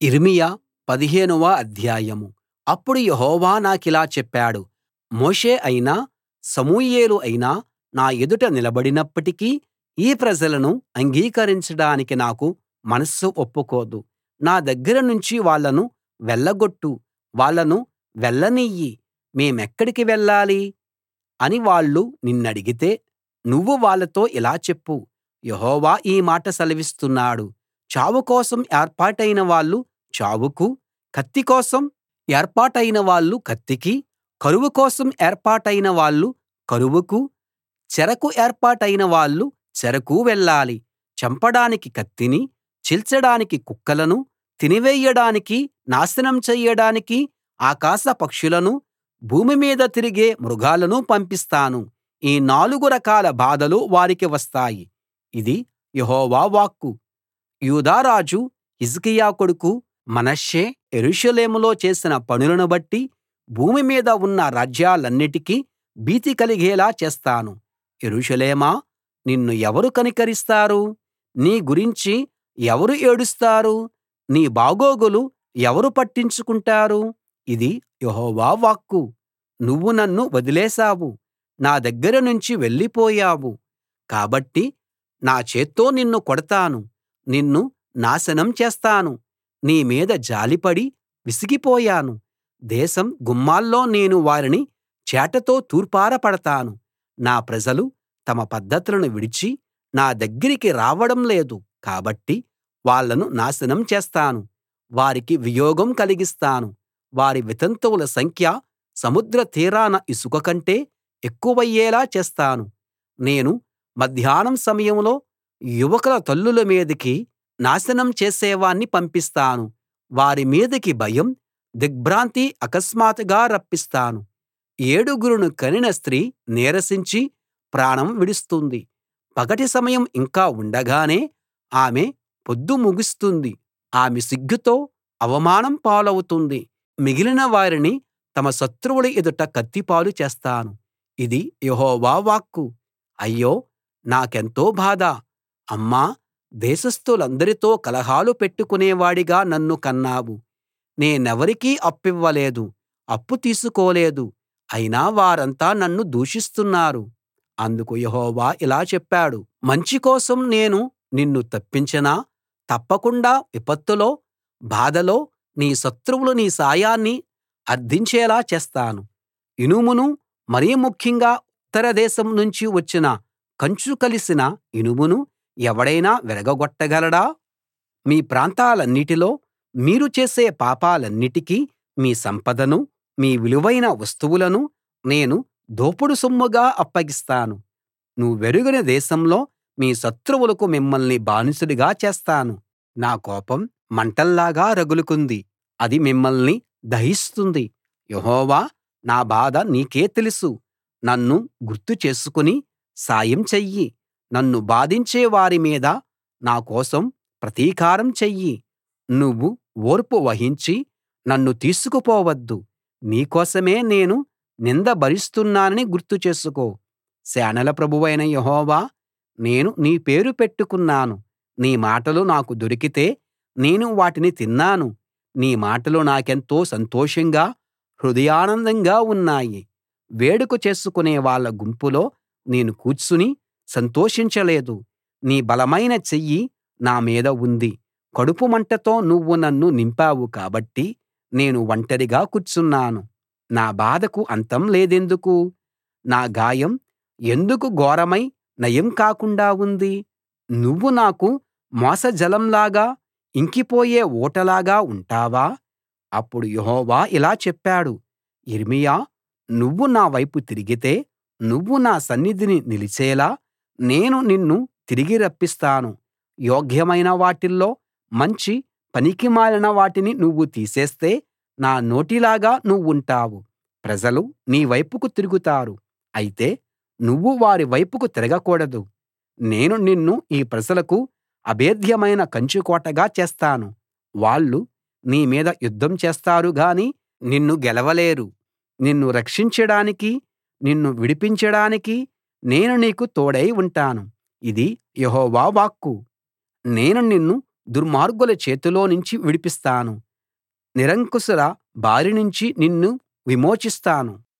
యిర్మీయా పదిహేనవ అధ్యాయం అప్పుడు యెహోవా నాకిలా చెప్పాడు మోషే అయినా సమూయేలు అయినా నా ఎదుట నిలబడినప్పటికీ ఈ ప్రజలను అంగీకరించడానికి నాకు మనస్సు ఒప్పుకోదు నా దగ్గర నుంచి వాళ్ళను వెళ్ళగొట్టు వాళ్ళను వెళ్ళనియ్యి మేమెక్కడికి వెళ్ళాలి అని వాళ్ళు నిన్నడిగితే నువ్వు వాళ్ళతో ఇలా చెప్పు యెహోవా ఈ మాట సెలవిస్తున్నాడు చావు కోసం ఏర్పాటైన వాళ్ళు చావుకు కత్తి కోసం ఏర్పాటైన వాళ్ళు కత్తికి కరువు కోసం ఏర్పాటైన వాళ్ళు కరువుకు చెరకు ఏర్పాటైన వాళ్ళు చెరకూ వెళ్ళాలి చంపడానికి కత్తిని చీల్చడానికి కుక్కలను తినివేయడానికి నాశనం చెయ్యడానికి ఆకాశ పక్షులను భూమి మీద తిరిగే మృగాలను పంపిస్తాను ఈ నాలుగు రకాల బాధలు వారికి వస్తాయి ఇది యెహోవా వాక్కు యూదా రాజు హిజ్కియా కొడుకు మనష్షే యెరూషలేములో చేసిన పనులను బట్టి భూమి మీద ఉన్న రాజ్యాలన్నిటికీ భీతి కలిగేలా చేస్తాను యెరూషలేమా నిన్ను ఎవరు కనికరిస్తారు నీ గురించి ఎవరు ఏడుస్తారు నీ బాగోగులు ఎవరు పట్టించుకుంటారు ఇది యెహోవా వాక్కు నువ్వు నన్ను వదిలేశావు నా దగ్గర నుంచి వెళ్ళిపోయావు కాబట్టి నా చేత్తో నిన్ను కొడతాను నిన్ను నాశనం చేస్తాను నీ మీద జాలిపడి విసిగిపోయాను దేశం గుమ్మాల్లో నేను వారిని చేటతో తూర్పార పడతాను నా ప్రజలు తమ పద్ధతులను విడిచి నా దగ్గరికి రావడం లేదు కాబట్టి వాళ్ళను నాశనం చేస్తాను వారికి వియోగం కలిగిస్తాను వారి వితంతువుల సంఖ్య సముద్ర తీరాన ఇసుక కంటే ఎక్కువయ్యేలా చేస్తాను నేను మధ్యాహ్నం సమయంలో యువకుల తల్లుల మీదికి నాశనం చేసేవాణ్ణి పంపిస్తాను వారి మీదికి భయం దిగ్భ్రాంతి అకస్మాత్తుగా రప్పిస్తాను ఏడుగురిని కనిన స్త్రీ నీరసించి ప్రాణం విడుస్తుంది పగటి సమయం ఇంకా ఉండగానే ఆమె పొద్దు ముగుస్తుంది ఆమె సిగ్గుతో అవమానం పాలవుతుంది మిగిలిన వారిని తమ శత్రువుల ఎదుట కత్తిపాలు చేస్తాను ఇది యెహోవా వాక్కు అయ్యో నాకెంతో బాధ అమ్మా దేశస్థులందరితో కలహాలు పెట్టుకునేవాడిగా నన్ను కన్నావు నేనెవరికీ అప్పివ్వలేదు అప్పు తీసుకోలేదు అయినా వారంతా నన్ను దూషిస్తున్నారు అందుకు యెహోవా ఇలా చెప్పాడు మంచి కోసం నేను నిన్ను తప్పించనా తప్పకుండా విపత్తులో బాధలో నీ శత్రువులు నీ సాయాన్ని అర్థించేలా చేస్తాను ఇనుమును మరీ ముఖ్యంగా ఉత్తర దేశం నుంచి వచ్చిన కంచు కలిసిన ఇనుమును ఎవడైనా విరగగొట్టగలడా మీ ప్రాంతాలన్నిటిలో మీరు చేసే పాపాలన్నిటికీ మీ సంపదను మీ విలువైన వస్తువులను నేను దోపుడు సొమ్ముగా అప్పగిస్తాను నువ్వెరుగని దేశంలో మీ శత్రువులకు మిమ్మల్ని బానిసలుగా చేస్తాను నా కోపం మంటల్లాగా రగులుకుంది అది మిమ్మల్ని దహిస్తుంది యెహోవా నా బాధ నీకే తెలుసు నన్ను గుర్తు చేసుకుని సాయం చెయ్యి నన్ను బాధించే వారి మీద నా కోసం ప్రతీకారం చెయ్యి నువ్వు ఓర్పు వహించి నన్ను తీసుకుపోవద్దు నీ కోసమే నేను నింద భరిస్తున్నానని గుర్తు చేసుకో సేనల ప్రభువైన యెహోవా నేను నీ పేరు పెట్టుకున్నాను నీ మాటలు నాకు దొరికితే నేను వాటిని తిన్నాను నీ మాటలు నాకెంతో సంతోషంగా హృదయానందంగా ఉన్నాయి వేడుక చేసుకునే వాళ్ళ గుంపులో నేను కూర్చుని సంతోషించలేదు నీ బలమైన చెయ్యి నా మీద ఉంది కడుపు మంటతో నువ్వు నన్ను నింపావు కాబట్టి నేను ఒంటరిగా కూర్చున్నాను నా బాధకు అంతం లేదెందుకు నా గాయం ఎందుకు ఘోరమై నయం కాకుండా ఉంది నువ్వు నాకు మోసజలంలాగా ఇంకిపోయే ఊటలాగా ఉంటావా అప్పుడు యెహోవా ఇలా చెప్పాడు యిర్మీయా నువ్వు నా వైపు తిరిగితే నువ్వు నా సన్నిధిని నిలిచేలా నేను నిన్ను తిరిగి రప్పిస్తాను యోగ్యమైన వాటిల్లో మంచి పనికిమాలిన వాటిని నువ్వు తీసేస్తే నా నోటిలాగా నువ్వుంటావు ప్రజలు నీ వైపుకు తిరుగుతారు అయితే నువ్వు వారి వైపుకు తిరగకూడదు నేను నిన్ను ఈ ప్రజలకు అభేద్యమైన కంచుకోటగా చేస్తాను వాళ్ళు నీ మీద యుద్ధం చేస్తారు గాని నిన్ను గెలవలేరు నిన్ను రక్షించడానికి నిన్ను విడిపించడానికి నేను నీకు తోడై ఉంటాను ఇది యెహోవా వాక్కు నేను నిన్ను దుర్మార్గుల చేతిలోనుంచి విడిపిస్తాను నిరంకుశుల బారి నుంచి నిన్ను విమోచిస్తాను